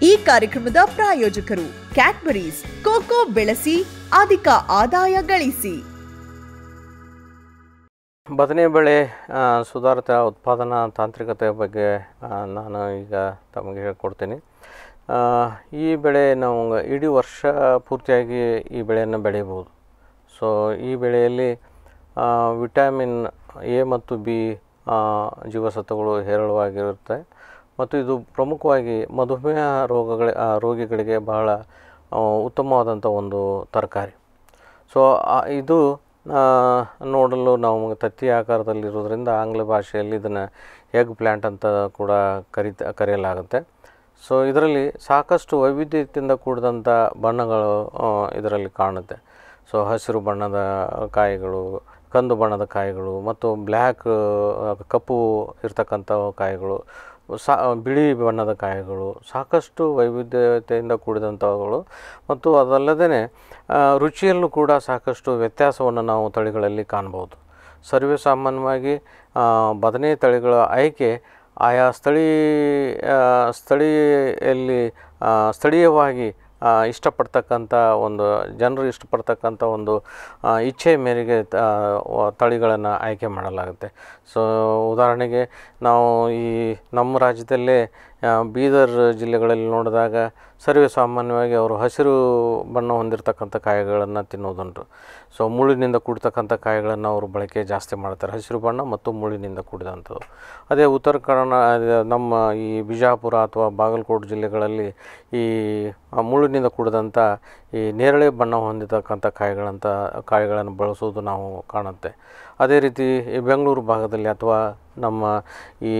ಈ ಕಾರ್ಯಕ್ರಮದ ಪ್ರಾಯೋಜಕರು ಕ್ಯಾಡ್ಬರೀಸ್ ಕೋಕೋ ಬೆಳೆಸಿ ಅಧಿಕ ಆದಾಯ ಗಳಿಸಿ ಬದನೆ ಬೆಳೆ ಆ, ಸುಧಾರಿತ ಉತ್ಪಾದನಾ ತಾಂತ್ರಿಕತೆಯ ಬಗ್ಗೆ ಆ, ನಾನು ಈಗ ತಮಗೆ ಹೇಳ್ಕೊಡ್ತೀನಿ ಆ, ಈ ಬೆಳೆ ನಾವು ಇಡೀ ವರ್ಷ ಪೂರ್ತಿಯಾಗಿ ಈ ಬೆಳೆಯನ್ನು ಬೆಳೆಯಬಹುದು ಸೊ ಈ ಬೆಳೆಯಲ್ಲಿ ಆ, ವಿಟಮಿನ್ ಎ ಮತ್ತು ಬಿ ಆ, ಜೀವಸತ್ವಗಳು ಹೇರಳವಾಗಿರುತ್ತೆ ಮತ್ತು ಇದು ಪ್ರಮುಖವಾಗಿ ಮಧುಮೇಹ ರೋಗಗಳ ಆ, ರೋಗಿಗಳಿಗೆ ಬಹಳ ಆ, ಉತ್ತಮವಾದಂಥ ಒಂದು ತರಕಾರಿ ಸೊ ಆ, ಇದು ಆ, ನೋಡಲು ನಾವು ತತ್ತಿ ಆಕಾರದಲ್ಲಿರೋದ್ರಿಂದ ಆಂಗ್ಲ ಭಾಷೆಯಲ್ಲಿ ಇದನ್ನು ಎಗ್ ಪ್ಲ್ಯಾಂಟ್ ಅಂತ ಕೂಡ ಕರಿತ ಕರೆಯಲಾಗುತ್ತೆ ಸೊ ಇದರಲ್ಲಿ ಸಾಕಷ್ಟು ವೈವಿಧ್ಯತೆಯಿಂದ ಕೂಡಿದಂಥ ಬಣ್ಣಗಳು ಆ, ಇದರಲ್ಲಿ ಕಾಣುತ್ತೆ ಸೊ ಹಸಿರು ಬಣ್ಣದ ಕಾಯಿಗಳು ಕಂದು ಬಣ್ಣದ ಕಾಯಿಗಳು ಮತ್ತು ಬ್ಲ್ಯಾಕ್ ಕಪ್ಪು ಇರ್ತಕ್ಕಂಥ ಕಾಯಿಗಳು ಸಾ ಬಿಳಿ ಬಣ್ಣದ ಕಾಯಿಗಳು ಸಾಕಷ್ಟು ವೈವಿಧ್ಯತೆಯಿಂದ ಕೂಡಿದಂಥವುಗಳು ಮತ್ತು ಅದಲ್ಲದೆ ರುಚಿಯಲ್ಲೂ ಕೂಡ ಸಾಕಷ್ಟು ವ್ಯತ್ಯಾಸವನ್ನು ನಾವು ತಳಿಗಳಲ್ಲಿ ಕಾಣ್ಬೋದು ಸರ್ವೇ ಸಾಮಾನ್ಯವಾಗಿ ಆ, ಬದನೆ ತಳಿಗಳ ಆಯ್ಕೆ ಆಯಾ ಸ್ಥಳೀ ಆ, ಸ್ಥಳೀಯಲ್ಲಿ ಆ, ಸ್ಥಳೀಯವಾಗಿ ಆ, ಇಷ್ಟಪಡ್ತಕ್ಕಂಥ ಒಂದು ಜನರು ಇಷ್ಟಪಡ್ತಕ್ಕಂಥ ಒಂದು ಆ, ಇಚ್ಛೆ ಮೇರೆಗೆ ತಳಿಗಳನ್ನು ಆಯ್ಕೆ ಮಾಡಲಾಗುತ್ತೆ ಸೊ ಉದಾಹರಣೆಗೆ ನಾವು ಈ ನಮ್ಮ ರಾಜ್ಯದಲ್ಲೇ ಆ, ಬೀದರ್ ಜಿಲ್ಲೆಗಳಲ್ಲಿ ನೋಡಿದಾಗ ಸರ್ವೇ ಸಾಮಾನ್ಯವಾಗಿ ಅವರು ಹಸಿರು ಬಣ್ಣ ಹೊಂದಿರತಕ್ಕಂಥ ಕಾಯಿಗಳನ್ನು ತಿನ್ನೋದುಂಟು ಸೊ ಮುಳ್ಳಿನಿಂದ ಕೂಡ್ತಕ್ಕಂಥ ಕಾಯಿಗಳನ್ನು ಅವರು ಬಳಕೆ ಜಾಸ್ತಿ ಮಾಡ್ತಾರೆ ಹಸಿರು ಬಣ್ಣ ಮತ್ತು ಮುಳ್ಳಿನಿಂದ ಕೂಡಿದಂಥದ್ದು ಅದೇ ಉತ್ತರ ಕನ್ನಡ ಅದೇ ನಮ್ಮ ಈ ಬಿಜಾಪುರ ಅಥವಾ ಬಾಗಲಕೋಟೆ ಜಿಲ್ಲೆಗಳಲ್ಲಿ ಈ ಆ ಮುಳ್ಳಿನಿಂದ ಕೂಡಿದಂಥ ಈ ನೇರಳೆ ಬಣ್ಣ ಹೊಂದಿರತಕ್ಕಂಥ ಕಾಯಿಗಳಂತ ಕಾಯಿಗಳನ್ನು ಬಳಸೋದು ನಾವು ಕಾಣುತ್ತೆ ಅದೇ ರೀತಿ ಈ ಬೆಂಗಳೂರು ಭಾಗದಲ್ಲಿ ಅಥವಾ ನಮ್ಮ ಈ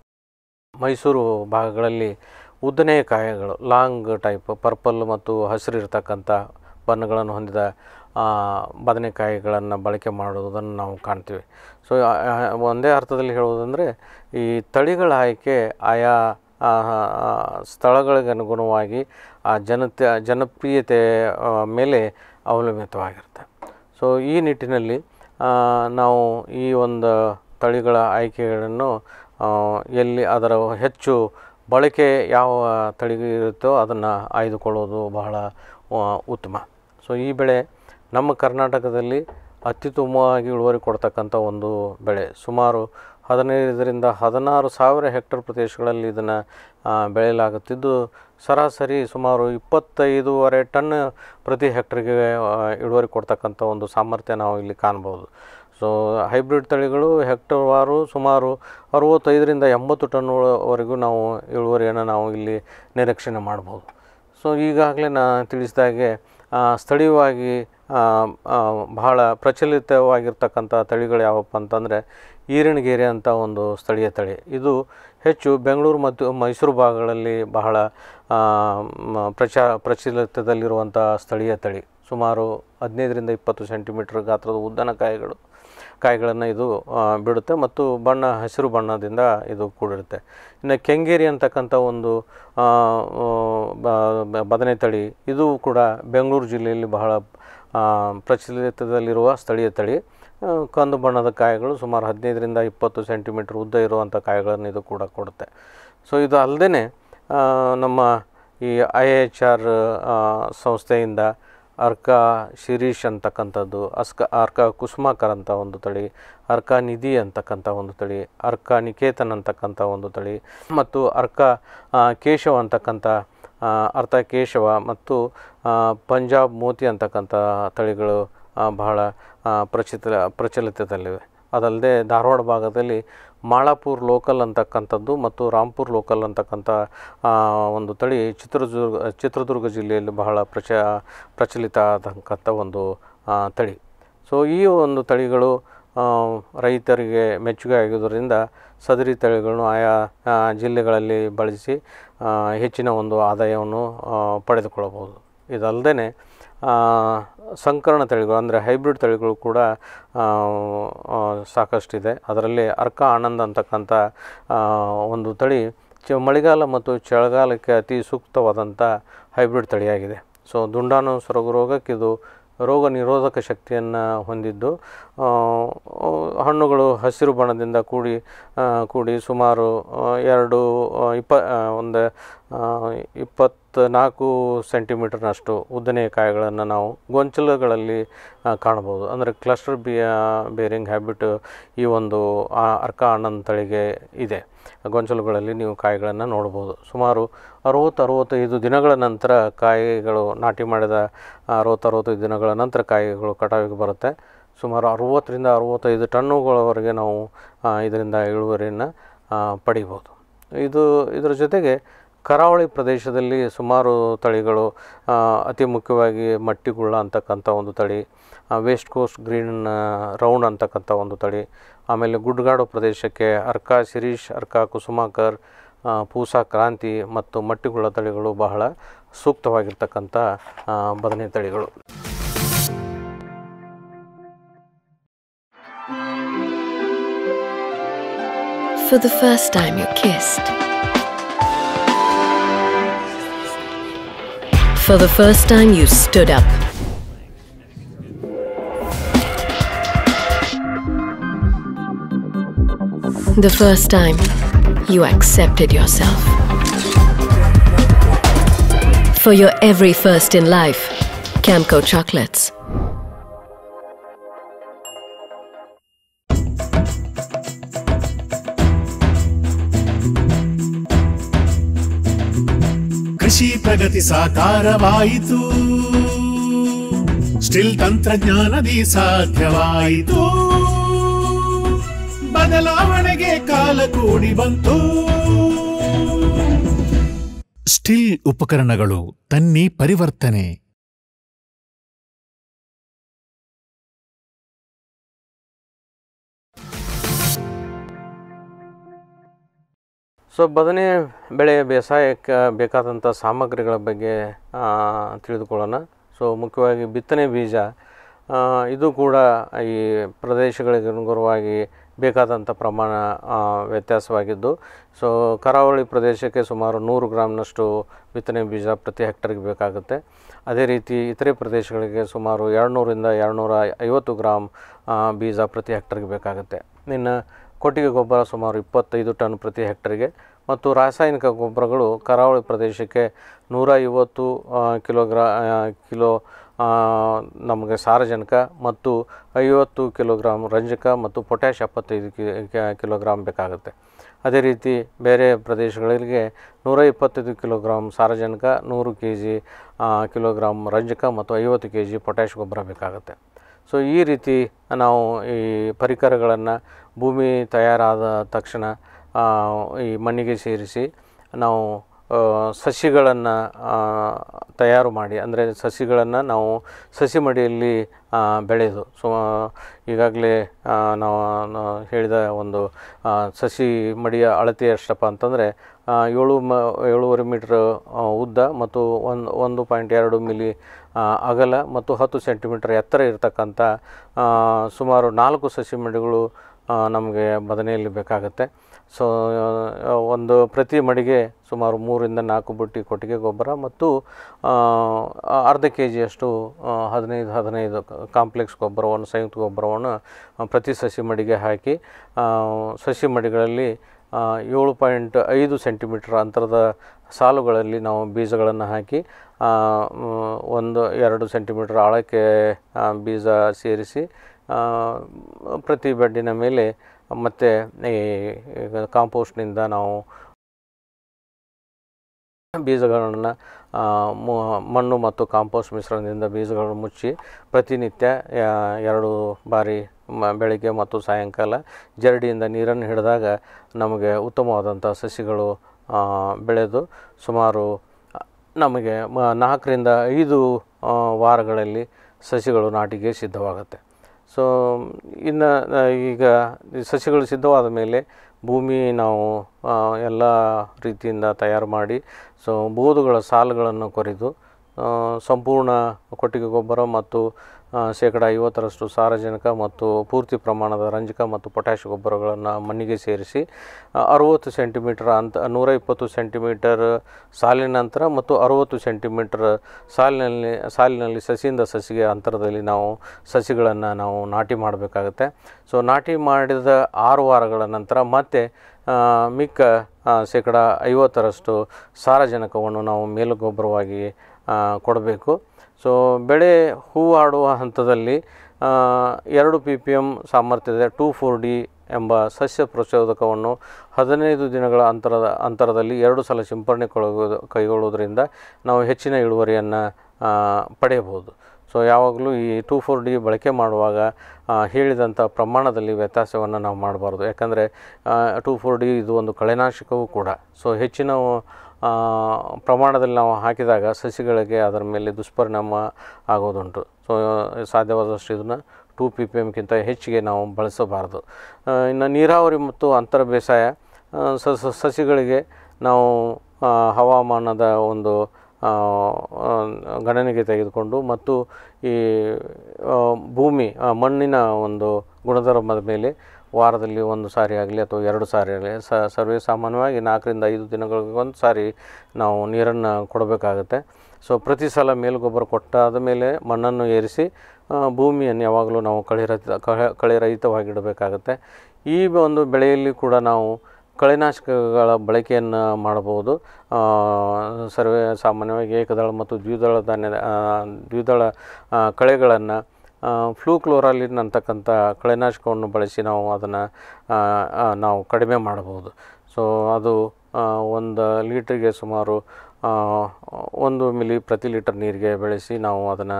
ಮೈಸೂರು ಭಾಗಗಳಲ್ಲಿ ಉದ್ದನೆಯ ಕಾಯಿಗಳು ಲಾಂಗ್ ಟೈಪ್ ಪರ್ಪಲ್ ಮತ್ತು ಹಸಿರು ಇರತಕ್ಕಂಥ ಬಣ್ಣಗಳನ್ನು ಹೊಂದಿದ ಆ, ಬದನೆಕಾಯಿಗಳನ್ನು ಬಳಕೆ ಮಾಡುವುದನ್ನು ನಾವು ಕಾಣ್ತೀವಿ ಸೊ ಆ, ಆ, ಒಂದೇ ಅರ್ಥದಲ್ಲಿ ಹೇಳುವುದಂದರೆ ಈ ತಳಿಗಳ ಆಯ್ಕೆ ಆಯಾ ಆ, ಆ, ಸ್ಥಳಗಳಿಗೆ ಅನುಗುಣವಾಗಿ ಆ ಜನತೆ ಜನಪ್ರಿಯತೆ ಆ, ಮೇಲೆ ಅವಲಂಬಿತವಾಗಿರುತ್ತೆ ಸೊ ಈ ನಿಟ್ಟಿನಲ್ಲಿ ಆ, ನಾವು ಈ ಒಂದು ತಳಿಗಳ ಆಯ್ಕೆಗಳನ್ನು ಆ, ಎಲ್ಲಿ ಅದರ ಹೆಚ್ಚು ಬಳಕೆ ಯಾವ ತಳಿಗೆ ಇರುತ್ತೋ ಅದನ್ನು ಆಯ್ದುಕೊಳ್ಳೋದು ಬಹಳ ಆ, ಉತ್ತಮ ಸೊ ಈ ಬೆಳೆ ನಮ್ಮ ಕರ್ನಾಟಕದಲ್ಲಿ ಅತ್ಯುತ್ತಮವಾಗಿ ಇಳುವರಿ ಕೊಡ್ತಕ್ಕಂಥ ಒಂದು ಬೆಳೆ ಸುಮಾರು ಹದಿನೈದರಿಂದ ಹದಿನಾರು ಸಾವಿರ ಹೆಕ್ಟರ್ ಪ್ರದೇಶಗಳಲ್ಲಿ ಇದನ್ನು ಬೆಳೆಯಲಾಗುತ್ತಿದ್ದು ಸರಾಸರಿ ಸುಮಾರು ಇಪ್ಪತ್ತೈದೂವರೆ ಟನ್ ಪ್ರತಿ ಹೆಕ್ಟರ್ಗೆ ಆ, ಇಳುವರಿ ಕೊಡ್ತಕ್ಕಂಥ ಒಂದು ಸಾಮರ್ಥ್ಯ ನಾವು ಇಲ್ಲಿ ಕಾಣ್ಬೋದು ಸೊ ಹೈಬ್ರಿಡ್ ತಳಿಗಳು ಹೆಕ್ಟರ್ವಾರು ಸುಮಾರು ಅರುವತ್ತೈದರಿಂದ ಎಂಬತ್ತು ಟನ್ವರೆಗೂ ನಾವು ಇಳುವರಿಯನ್ನು ನಾವು ಇಲ್ಲಿ ನಿರೀಕ್ಷಣೆ ಮಾಡ್ಬೋದು ಸೊ ಈಗಾಗಲೇ ನಾ ತಿಳಿಸಿದಾಗೆ ಆ, ಸ್ಥಳೀಯವಾಗಿ ಆ, ಆ, ಬಹಳ ಪ್ರಚಲಿತವಾಗಿರ್ತಕ್ಕಂಥ ತಳಿಗಳು ಯಾವಪ್ಪ ಅಂತಂದರೆ ಈರಣಗೇರಿ ಅಂತ ಒಂದು ಸ್ಥಳೀಯ ತಳಿ ಇದು ಹೆಚ್ಚು ಬೆಂಗಳೂರು ಮತ್ತು ಮೈಸೂರು ಭಾಗಗಳಲ್ಲಿ ಬಹಳ ಆ, ಮ- ಪ್ರಚಾ ಪ್ರಚಲಿತದಲ್ಲಿರುವಂಥ ಸ್ಥಳೀಯ ತಳಿ ಸುಮಾರು ಹದಿನೈದರಿಂದ ಇಪ್ಪತ್ತು ಸೆಂಟಿಮೀಟರ್ ಗಾತ್ರದ ಉದ್ದನ ಕಾಯಿಗಳು ಕಾಯಿಗಳನ್ನು ಇದು ಆ, ಬಿಡುತ್ತೆ ಮತ್ತು ಬಣ್ಣ ಹಸಿರು ಬಣ್ಣದಿಂದ ಇದು ಕೂಡಿರುತ್ತೆ ಇನ್ನು ಕೆಂಗೇರಿ ಅಂತಕ್ಕಂಥ ಒಂದು ಆ, ಆ, ಬ- ಬ- ಬದನೆ ತಳಿ ಇದು ಕೂಡ ಬೆಂಗಳೂರು ಜಿಲ್ಲೆಯಲ್ಲಿ ಬಹಳ ಆ, ಪ್ರಚಲಿತದಲ್ಲಿರುವ ಸ್ಥಳೀಯ ತಳಿ ಆ, ಕಂದು ಬಣ್ಣದ ಕಾಯಿಗಳು ಸುಮಾರು ಹದಿನೈದರಿಂದ ಇಪ್ಪತ್ತು ಸೆಂಟಿಮೀಟರ್ ಉದ್ದ ಇರುವಂಥ ಕಾಯಿಗಳನ್ನು ಇದು ಕೂಡ ಕೊಡುತ್ತೆ ಸೊ ಇದು ಅಲ್ಲದೆ ನಮ್ಮ ಈ ಐ ಎಚ್ ಆರ್ ಸಂಸ್ಥೆಯಿಂದ ಅರ್ಕಾ ಶಿರೀಶ್ ಅಂತಕ್ಕಂಥದ್ದು ಅಸ್ಕ ಅರ್ಕಾ ಕುಸುಮಾಕರ್ ಅಂತ ಒಂದು ತಳಿ ಅರ್ಕಾ ನಿಧಿ ಅಂತಕ್ಕಂಥ ಒಂದು ತಳಿ ಅರ್ಕಾ ನಿಕೇತನ್ ಅಂತಕ್ಕಂಥ ಒಂದು ತಳಿ ಮತ್ತು ಅರ್ಕಾ ಆ, ಕೇಶವ ಅಂತಕ್ಕಂಥ ಆ, ಅರ್ಥ ಕೇಶವ ಮತ್ತು ಆ, ಪಂಜಾಬ್ ಮೋತಿ ಅಂತಕ್ಕಂಥ ತಳಿಗಳು ಆ, ಬಹಳ ಆ, ಪ್ರಚಿತ ಪ್ರಚಲಿತದಲ್ಲಿವೆ ಅದಲ್ಲದೆ ಧಾರವಾಡ ಭಾಗದಲ್ಲಿ ಮಾಳಾಪುರ್ ಲೋಕಲ್ ಅಂತಕ್ಕಂಥದ್ದು ಮತ್ತು ರಾಂಪುರ್ ಲೋಕಲ್ ಅಂತಕ್ಕಂಥ ಆ, ಒಂದು ತಳಿ ಚಿತ್ರದುರ್ಗ ಚಿತ್ರದುರ್ಗ ಜಿಲ್ಲೆಯಲ್ಲಿ ಬಹಳ ಪ್ರಚ ಪ್ರಚಲಿತ ಆದಂಥ ಒಂದು ಆ, ತಳಿ ಸೊ ಈ ಒಂದು ತಳಿಗಳು ಆ, ರೈತರಿಗೆ ಮೆಚ್ಚುಗೆ ಆಗಿರೋದ್ರಿಂದ ಸದರಿ ತಳಿಗಳನ್ನು ಆಯಾ ಆ, ಜಿಲ್ಲೆಗಳಲ್ಲಿ ಬಳಸಿ ಆ, ಹೆಚ್ಚಿನ ಒಂದು ಆದಾಯವನ್ನು ಆ, ಪಡೆದುಕೊಳ್ಳಬಹುದು ಇದಲ್ಲದೆ ಸಂಕರಣ ತಳಿಗಳು ಅಂದರೆ ಹೈಬ್ರಿಡ್ ತಳಿಗಳು ಕೂಡ ಆ, ಆ, ಸಾಕಷ್ಟಿದೆ ಅದರಲ್ಲಿ ಅರ್ಕ ಆನಂದ್ ಅಂತಕ್ಕಂಥ ಆ, ಒಂದು ತಳಿ ಚ ಮಳೆಗಾಲ ಮತ್ತು ಚಳಿಗಾಲಕ್ಕೆ ಅತಿ ಸೂಕ್ತವಾದಂಥ ಹೈಬ್ರಿಡ್ ತಳಿಯಾಗಿದೆ ಸೊ ದುಂಡಾಣು ಸೊರಗು ರೋಗಕ್ಕೆ ಇದು ರೋಗ ನಿರೋಧಕ ಶಕ್ತಿಯನ್ನು ಹೊಂದಿದ್ದು ಆ, ಹಣ್ಣುಗಳು ಹಸಿರು ಬಣ್ಣದಿಂದ ಕೂಡಿ ಆ, ಕೂಡಿ ಸುಮಾರು ಆ, ಎರಡು ಆ, ಇಪ್ಪ ಆ, ಒಂದು ಆ, ಇಪ್ಪತ್ತು ಇಪ್ಪತ್ತ್ನಾಲ್ಕು ಸೆಂಟಿಮೀಟರ್ನಷ್ಟು ಉದ್ದನೆಯ ಕಾಯಿಗಳನ್ನು ನಾವು ಗೊಂಚಲುಗಳಲ್ಲಿ ಆ, ಕಾಣ್ಬೋದು ಅಂದರೆ ಕ್ಲಸ್ಟರ್ ಬಿ ಬೇರಿಂಗ್ ಹ್ಯಾಬಿಟ್ ಈ ಒಂದು ಆ, ಅರ್ಕ ಹಣ್ಣನ ತಳಿಗೆ ಇದೆ ಗೊಂಚಲುಗಳಲ್ಲಿ ನೀವು ಕಾಯಿಗಳನ್ನು ನೋಡ್ಬೋದು ಸುಮಾರು ಅರುವತ್ತು ಅರುವತ್ತೈದು ದಿನಗಳ ನಂತರ ಕಾಯಿಗಳು ನಾಟಿ ಮಾಡಿದ ಅರುವತ್ತು ಅರುವತ್ತೈದು ದಿನಗಳ ನಂತರ ಕಾಯಿಗಳು ಕಟಾವಿಗೆ ಬರುತ್ತೆ ಸುಮಾರು ಅರುವತ್ತರಿಂದ ಅರುವತ್ತೈದು ಟನ್ನುಗಳವರೆಗೆ ನಾವು ಆ, ಇದರಿಂದ ಇಳುವರಿಯನ್ನು ಆ, ಪಡಿಬೋದು ಇದು ಇದರ ಜೊತೆಗೆ ಕರಾವಳಿ ಪ್ರದೇಶದಲ್ಲಿ ಸುಮಾರು ತಳಿಗಳು ಆ, ಅತಿ ಮುಖ್ಯವಾಗಿ ಮಟ್ಟಿಗುಳ್ಳ ಅಂತಕ್ಕಂಥ ಒಂದು ತಳಿ ವೆಸ್ಟ್ ಕೋಸ್ಟ್ ಗ್ರೀನ್ ರೌಂಡ್ ಅಂತಕ್ಕಂಥ ಒಂದು ತಳಿ ಆಮೇಲೆ ಗುಡ್ಗಾಡು ಪ್ರದೇಶಕ್ಕೆ ಅರ್ಕ ಶಿರೀಶ್ ಅರ್ಕ ಕುಸುಮಾಕರ್ ಆ, ಪೂಸಾ ಕ್ರಾಂತಿ ಮತ್ತು ಮಟ್ಟಿಗುಳ್ಳ ತಳಿಗಳು ಬಹಳ ಸೂಕ್ತವಾಗಿರ್ತಕ್ಕಂಥ ಆ, ಬದನೆ ತಳಿಗಳು For the first time you kissed. For the first time you stood up. The first time you accepted yourself. For your every first in life, Camco Chocolates. ಕೃಷಿ ಪ್ರಗತಿ ಸಾಕಾರವಾಯಿತು ಸ್ಟಿಲ್ ತಂತ್ರಜ್ಞಾನದಿ ಸಾಧ್ಯವಾಯಿತು ಬದಲಾವಣೆಗೆ ಕಾಲ ಕೂಡಿ ಬಂತು ಸ್ಟಿಲ್ ಉಪಕರಣಗಳು ತನ್ನಿ ಪರಿವರ್ತನೆ ಸೊ ಬದನೆ ಬೆಳೆ ಬೇಸಾಯಕ್ಕೆ ಬೇಕಾದಂಥ ಸಾಮಗ್ರಿಗಳ ಬಗ್ಗೆ ಆ, ತಿಳಿದುಕೊಳ್ಳೋಣ ಸೊ ಮುಖ್ಯವಾಗಿ ಬಿತ್ತನೆ ಬೀಜ ಆ, ಇದು ಕೂಡ ಈ ಪ್ರದೇಶಗಳಿಗೆ ಅನುಗುಣವಾಗಿ ಬೇಕಾದಂಥ ಪ್ರಮಾಣ ಆ, ವ್ಯತ್ಯಾಸವಾಗಿದ್ದು ಸೊ ಕರಾವಳಿ ಪ್ರದೇಶಕ್ಕೆ ಸುಮಾರು ನೂರು ಗ್ರಾಮ್ನಷ್ಟು ಬಿತ್ತನೆ ಬೀಜ ಪ್ರತಿ ಹೆಕ್ಟರ್ಗೆ ಬೇಕಾಗುತ್ತೆ ಅದೇ ರೀತಿ ಇತರೆ ಪ್ರದೇಶಗಳಿಗೆ ಸುಮಾರು ಎರಡುನೂರಿಂದ ಎರಡುನೂರ ಐವತ್ತು ಗ್ರಾಮ್ ಆ, ಬೀಜ ಪ್ರತಿ ಹೆಕ್ಟರ್ಗೆ ಬೇಕಾಗುತ್ತೆ ಇನ್ನು ಕೊಟ್ಟಿಗೆ ಗೊಬ್ಬರ ಸುಮಾರು ಇಪ್ಪತ್ತೈದು ಟನ್ ಪ್ರತಿ ಹೆಕ್ಟರ್ಗೆ ಮತ್ತು ರಾಸಾಯನಿಕ ಗೊಬ್ಬರಗಳು ಕರಾವಳಿ ಪ್ರದೇಶಕ್ಕೆ ನೂರ ಐವತ್ತು ಕಿಲೋಗ್ರಾ ಆ, ಕಿಲೋ ಆ, ನಮಗೆ ಸಾರಜನಕ ಮತ್ತು ಐವತ್ತು ಕಿಲೋಗ್ರಾಮ್ ರಂಜಕ ಮತ್ತು ಪೊಟ್ಯಾಷ್ ಎಪ್ಪತ್ತೈದು ಕಿ ಕ- ಕಿಲೋಗ್ರಾಮ್ ಬೇಕಾಗುತ್ತೆ ಅದೇ ರೀತಿ ಬೇರೆ ಪ್ರದೇಶಗಳಿಗೆ ನೂರ ಇಪ್ಪತ್ತೈದು ಕಿಲೋಗ್ರಾಮ್ ಸಾರಜನಕ ನೂರು ಕೆ ಜಿ ಕಿಲೋಗ್ರಾಮ್ ರಂಜಕ ಮತ್ತು ಐವತ್ತು ಕೆ ಜಿ ಪೊಟ್ಯಾಷ್ ಗೊಬ್ಬರ ಬೇಕಾಗುತ್ತೆ ಸೊ ಈ ರೀತಿ ನಾವು ಈ ಪರಿಕರಗಳನ್ನು ಭೂಮಿ ತಯಾರಾದ ತಕ್ಷಣ ಆ, ಈ ಮಣ್ಣಿಗೆ ಸೇರಿಸಿ ನಾವು ಸಸಿಗಳನ್ನು ತಯಾರು ಮಾಡಿ ಅಂದರೆ ಸಸಿಗಳನ್ನು ನಾವು ಸಸಿ ಮಡಿಯಲ್ಲಿ ಆ, ಬೆಳೆದು ಸೊ ಈಗಾಗಲೇ ಆ, ನಾವು ನಾವು ಹೇಳಿದ ಒಂದು ಆ, ಸಸಿ ಮಡಿಯ ಅಳತೆ ಎಷ್ಟಪ್ಪ ಅಂತಂದರೆ ಆ, ಏಳು ಮ ಏಳುವರೆ ಮೀಟ್ರ್ ಆ, ಉದ್ದ ಮತ್ತು ಒಂದು ಒಂದು ಪಾಯಿಂಟ್ ಎರಡು ಮಿಲಿ ಆ, ಅಗಲ ಮತ್ತು ಹತ್ತು ಸೆಂಟಿಮೀಟರ್ ಎತ್ತರ ಇರತಕ್ಕಂಥ ಆ, ಸುಮಾರು ನಾಲ್ಕು ಸಸಿ ಮಡಿಗಳು ಆ, ನಮಗೆ ಬದನೆಯಲ್ಲಿ ಬೇಕಾಗುತ್ತೆ ಸೊ ಆ, ಒಂದು ಪ್ರತಿ ಮಡಿಗೆ ಸುಮಾರು ಮೂರಿಂದ ನಾಲ್ಕು ಬುಟ್ಟಿ ಕೊಟ್ಟಿಗೆ ಗೊಬ್ಬರ ಮತ್ತು ಆ, ಅರ್ಧ ಕೆ ಜಿಯಷ್ಟು ಆ, ಹದಿನೈದು ಹದಿನೈದು ಕಾಂಪ್ಲೆಕ್ಸ್ ಗೊಬ್ಬರವನ್ನು ಸಂಯುಕ್ತ ಗೊಬ್ಬರವನ್ನು ಆ, ಪ್ರತಿ ಸಸಿ ಮಡಿಗೆ ಹಾಕಿ ಆ, ಸಸಿ ಮಡಿಗಳಲ್ಲಿ ಆ, ಏಳು ಪಾಯಿಂಟ್ ಐದು ಸೆಂಟಿಮೀಟರ್ ಅಂತರದ ಸಾಲುಗಳಲ್ಲಿ ನಾವು ಬೀಜಗಳನ್ನು ಹಾಕಿ ಆ, ಮ್, ಒಂದು ಎರಡು ಸೆಂಟಿಮೀಟರ್ ಆಳಕ್ಕೆ ಆ, ಬೀಜ ಸೇರಿಸಿ ಆ, ಪ್ರತಿ ಬೆಡ್ಡಿನ ಮೇಲೆ ಮತ್ತು ಈ ಈಗ ಕಾಂಪೋಸ್ಟ್ನಿಂದ ನಾವು ಬೀಜಗಳನ್ನು ಆ, ಮು- ಮಣ್ಣು ಮತ್ತು ಕಾಂಪೋಸ್ಟ್ ಮಿಶ್ರಣದಿಂದ ಬೀಜಗಳನ್ನು ಮುಚ್ಚಿ ಪ್ರತಿನಿತ್ಯ ಆ, ಎರಡು ಬಾರಿ ಮ ಬೆಳಿಗ್ಗೆ ಮತ್ತು ಸಾಯಂಕಾಲ ಜರಡಿಯಿಂದ ನೀರನ್ನು ಹಿಡಿದಾಗ ನಮಗೆ ಉತ್ತಮವಾದಂಥ ಸಸಿಗಳು ಆ, ಬೆಳೆದು ಸುಮಾರು ನಮಗೆ ಮ ನಾಲ್ಕರಿಂದ ಐದು ಆ, ವಾರಗಳಲ್ಲಿ ಸಸಿಗಳು ನಾಟಿಗೆ ಸಿದ್ಧವಾಗುತ್ತೆ ಸೊ ಇನ್ನು ಆ, ಈಗ ಈ ಸಸಿಗಳು ಸಿದ್ಧವಾದ ಮೇಲೆ ಭೂಮಿ ನಾವು ಆ, ಎಲ್ಲ ರೀತಿಯಿಂದ ತಯಾರು ಮಾಡಿ ಸೊ ಬೋದುಗಳ ಸಾಲುಗಳನ್ನು ಕೊರೆದು ಆ, ಸಂಪೂರ್ಣ ಕೊಟ್ಟಿಗೆ ಗೊಬ್ಬರ ಮತ್ತು ಆ, ಶೇಕಡ ಐವತ್ತರಷ್ಟು ಸಾರಜನಕ ಮತ್ತು ಪೂರ್ತಿ ಪ್ರಮಾಣದ ರಂಜಕ ಮತ್ತು ಪೊಟ್ಯಾಷ್ ಗೊಬ್ಬರಗಳನ್ನು ಮಣ್ಣಿಗೆ ಸೇರಿಸಿ ಆ, ಅರುವತ್ತು ಸೆಂಟಿಮೀಟರ್ ಅಂತ ನೂರ ಇಪ್ಪತ್ತು ಸೆಂಟಿಮೀಟರ್ ಸಾಲಿನ ನಂತರ ಮತ್ತು ಅರುವತ್ತು ಸೆಂಟಿಮೀಟರ್ ಸಾಲಿನಲ್ಲಿ ಸಾಲಿನಲ್ಲಿ ಸಸಿಯಿಂದ ಸಸಿಗೆ ಅಂತರದಲ್ಲಿ ನಾವು ಸಸಿಗಳನ್ನು ನಾವು ನಾಟಿ ಮಾಡಬೇಕಾಗುತ್ತೆ ಸೊ ನಾಟಿ ಮಾಡಿದ ಆರು ವಾರಗಳ ನಂತರ ಮತ್ತೆ ಆ, ಮಿಕ್ಕ ಆ, ಶೇಕಡ ಐವತ್ತರಷ್ಟು ಸಾರಜನಕವನ್ನು ನಾವು ಮೇಲುಗೊಬ್ಬರವಾಗಿ ಆ, ಕೊಡಬೇಕು ಸೊ ಬೆಳೆ ಹೂವಾಡುವ ಹಂತದಲ್ಲಿ ಆ, ಎರಡು ಪಿ ಪಿ ಎಮ್ ಸಾಮರ್ಥ್ಯದ ಟೂ ಫೋರ್ ಡಿ ಎಂಬ ಸಸ್ಯ ಪ್ರಚೋದಕವನ್ನು ಹದಿನೈದು ದಿನಗಳ ಅಂತರದ ಅಂತರದಲ್ಲಿ ಎರಡು ಸಲ ಸಿಂಪರಣೆ ಕೊಳಗೋದು ಕೈಗೊಳ್ಳುವುದರಿಂದ ನಾವು ಹೆಚ್ಚಿನ ಇಳುವರಿಯನ್ನು ಪಡೆಯಬಹುದು ಸೊ ಯಾವಾಗಲೂ ಈ ಟೂ ಫೋರ್ ಡಿ ಬಳಕೆ ಮಾಡುವಾಗ ಆ, ಹೇಳಿದಂಥ ಪ್ರಮಾಣದಲ್ಲಿ ವ್ಯತ್ಯಾಸವನ್ನು ನಾವು ಮಾಡಬಾರ್ದು ಯಾಕಂದರೆ ಟೂ ಫೋರ್ ಡಿ ಇದು ಒಂದು ಕಳೆನಾಶಕವೂ ಕೂಡ ಸೊ ಹೆಚ್ಚಿನ ಆ, ಪ್ರಮಾಣದಲ್ಲಿ ನಾವು ಹಾಕಿದಾಗ ಸಸಿಗಳಿಗೆ ಅದರ ಮೇಲೆ ದುಷ್ಪರಿಣಾಮ ಆಗೋದುಂಟು ಸೊ ಸಾಧ್ಯವಾದಷ್ಟು ಇದನ್ನು ಟೂ ಪಿ ಪಿ ಎಮ್ಗಿಂತ ಹೆಚ್ಚಿಗೆ ನಾವು ಬಳಸಬಾರ್ದು ಆ, ಇನ್ನು ನೀರಾವರಿ ಮತ್ತು ಅಂತರ ಬೇಸಾಯ ಆ, ಸ- ಸ- ಸಸಿಗಳಿಗೆ ನಾವು ಆ, ಹವಾಮಾನದ ಒಂದು ಆ, ಆ, ಗಣನೆಗೆ ತೆಗೆದುಕೊಂಡು ಮತ್ತು ಈ ಆ, ಭೂಮಿ ಆ, ಮಣ್ಣಿನ ಒಂದು ಗುಣಧರ್ಮದ ಮೇಲೆ ವಾರದಲ್ಲಿ ಒಂದು ಸಾರಿ ಆಗಲಿ ಅಥವಾ ಎರಡು ಸಾರಿ ಆಗಲಿ ಸ ಸರ್ವೇ ಸಾಮಾನ್ಯವಾಗಿ ನಾಲ್ಕರಿಂದ ಐದು ದಿನಗಳಿಗೆ ಒಂದು ಸಾರಿ ನಾವು ನೀರನ್ನು ಕೊಡಬೇಕಾಗುತ್ತೆ ಸೊ ಪ್ರತಿ ಸಲ ಮೇಲುಗೊಬ್ಬರ ಕೊಟ್ಟಾದ ಮೇಲೆ ಮಣ್ಣನ್ನು ಏರಿಸಿ ಆ, ಭೂಮಿಯನ್ನು ಯಾವಾಗಲೂ ನಾವು ಕಳೆರಹಿತ ಕಳೆ ಕಳೆರಹಿತವಾಗಿಡಬೇಕಾಗತ್ತೆ ಈ ಒಂದು ಬೆಳೆಯಲ್ಲಿ ಕೂಡ ನಾವು ಕಳೆನಾಶಕಗಳ ಬಳಕೆಯನ್ನು ಮಾಡಬಹುದು ಆ, ಸರ್ವೇ ಸಾಮಾನ್ಯವಾಗಿ ಏಕದಳ ಮತ್ತು ದ್ವಿದಳ ಧಾನ್ಯದ ಆ, ದ್ವಿದಳ ಕಳೆಗಳನ್ನು ಫ್ಲೂಕ್ಲೋರಾಲಿನ್ ಅಂತಕ್ಕಂಥ ಕಳೆನಾಶಕವನ್ನು ಬಳಸಿ ನಾವು ಅದನ್ನು ನಾವು ಕಡಿಮೆ ಮಾಡಬಹುದು ಸೊ ಅದು ಆ, ಒಂದು ಲೀಟ್ರಿಗೆ ಸುಮಾರು ಆ, ಒಂದು ಮಿಲಿ ಪ್ರತಿ ಲೀಟರ್ ನೀರಿಗೆ ಬೆಳೆಸಿ ನಾವು ಅದನ್ನು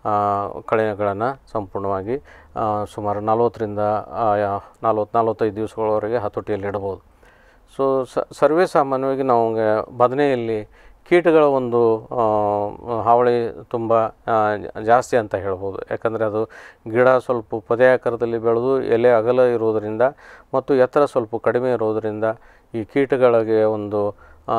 ಕಳೆಗಳನ್ನು ಸಂಪೂರ್ಣವಾಗಿ ಆ, ಸುಮಾರು ನಲ್ವತ್ತರಿಂದ ನಲ್ವತ್ತು ನಲ್ವತ್ತೈದು ದಿವಸಗಳವರೆಗೆ ಹತೋಟಿಯಲ್ಲಿ ಇಡಬಹುದು ಸೊ ಸ ಸರ್ವೇ ಸಾಮಾನ್ಯವಾಗಿ ನಾವು ಬದನೆಯಲ್ಲಿ ಕೀಟಗಳ ಒಂದು ಆ, ಹಾವಳಿ ತುಂಬ ಆ, ಜಾಸ್ತಿ ಅಂತ ಹೇಳ್ಬೋದು ಯಾಕಂದರೆ ಅದು ಗಿಡ ಸ್ವಲ್ಪ ಪೊದೆ ಆಕಾರದಲ್ಲಿ ಬೆಳೆದು ಎಲೆ ಅಗಲ ಇರುವುದರಿಂದ ಮತ್ತು ಎತ್ತರ ಸ್ವಲ್ಪ ಕಡಿಮೆ ಇರುವುದರಿಂದ ಈ ಕೀಟಗಳಿಗೆ ಒಂದು ಆ,